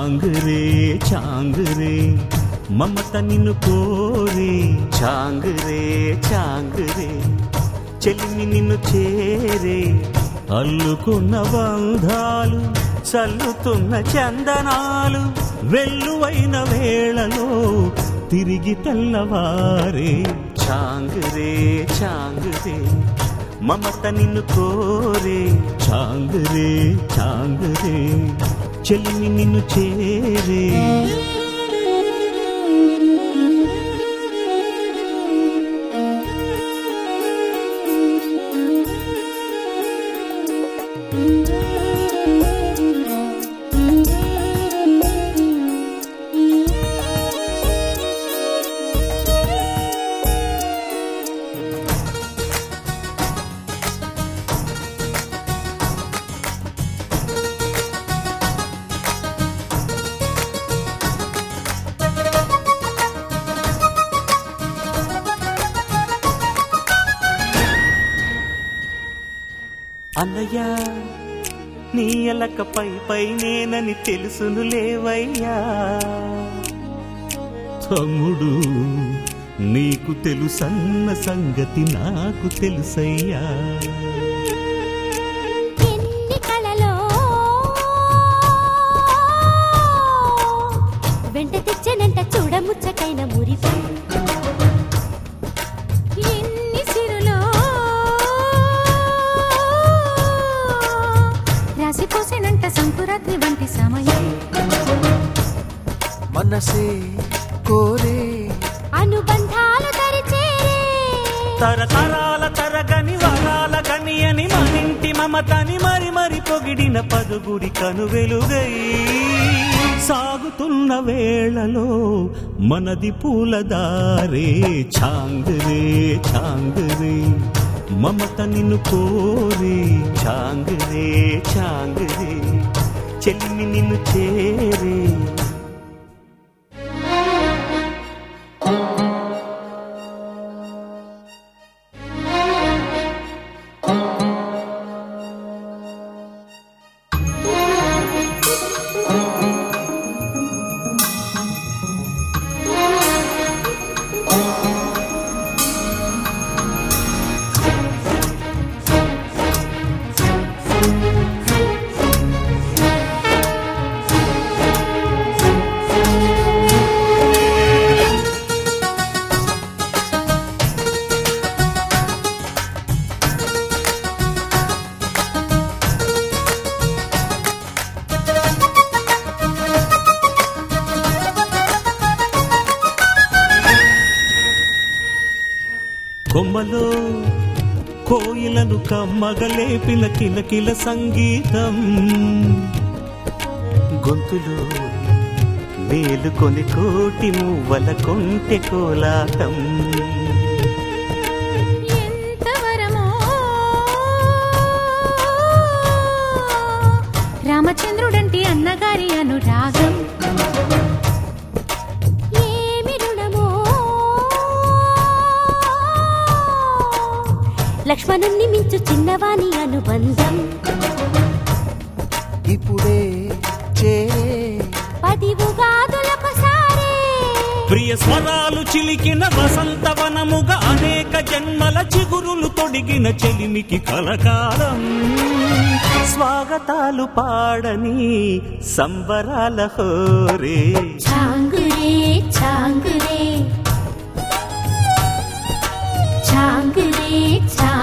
చాంగురే చాంగురే మమత నిన్ను కోరే చాంగురే చాంగురే చెలిమి నిన్ను చేరే అల్లుకున్న బంధాలు చల్లుతున్న చందనాలు వెల్లువైన వేళలో తిరిగి తెల్లవారే చాంగురే చాంగురే మమత నిన్ను కోరే చాంగురే చాంగురే చెలిమి నిన్ను చేరే అన్నయ్య నీ ఎలక పై పై నేనని తెలుసును లేవయ్యా తమ్ముడు నీకు తెలుసన్న సంగతి నాకు తెలుసయ్యా ఎన్ని కళలో వెంట తెచ్చనంట చూడముచ్చటైన మురిపి ఎన్ని సిరులో రాసిపోసేనంట సంకురాత్రి వంటి సమయం మనసే కోరే అనుబంధాలు దరిచేరే తరతరాల తరగని వరాల గని అని మనింటి మమతని మరి మరి పొగిడిన పదుగుడి కనువెలుగై సాగుతున్న వేళలో మనది పూలదారే ఛాంగురే ఛాంగురే మమత నిన్ను కోరే ఛాంగురే ఛాంగురే చెల్లిని నిన్ను చేరే కొమ్మలో కోయిలను కమ్మగలేపిన కిలకిల సంగీతం గొంతులో మేలుకొని కోటి మువ్వల కొంటె కోలాటం ఎంత వరమో రామచంద్రుడంటి అన్నగారి అనురాగం ఏమి రుణమో లక్ష్మణుణ్ణి మించు చిన్నవాని అనుబంధం ఇప్పుడే చేరే పది ఉగాదులొకసారే ప్రియ స్వరాలు చిలికిన వసంతవనముగా అనేక జన్మల చిగురులు తొడిగిన చెలిమికి కలకాలం స్వాగతాలు పాడని సంబరాల హోరే చాంగురే చాంగురే చాంగురే చాంగురే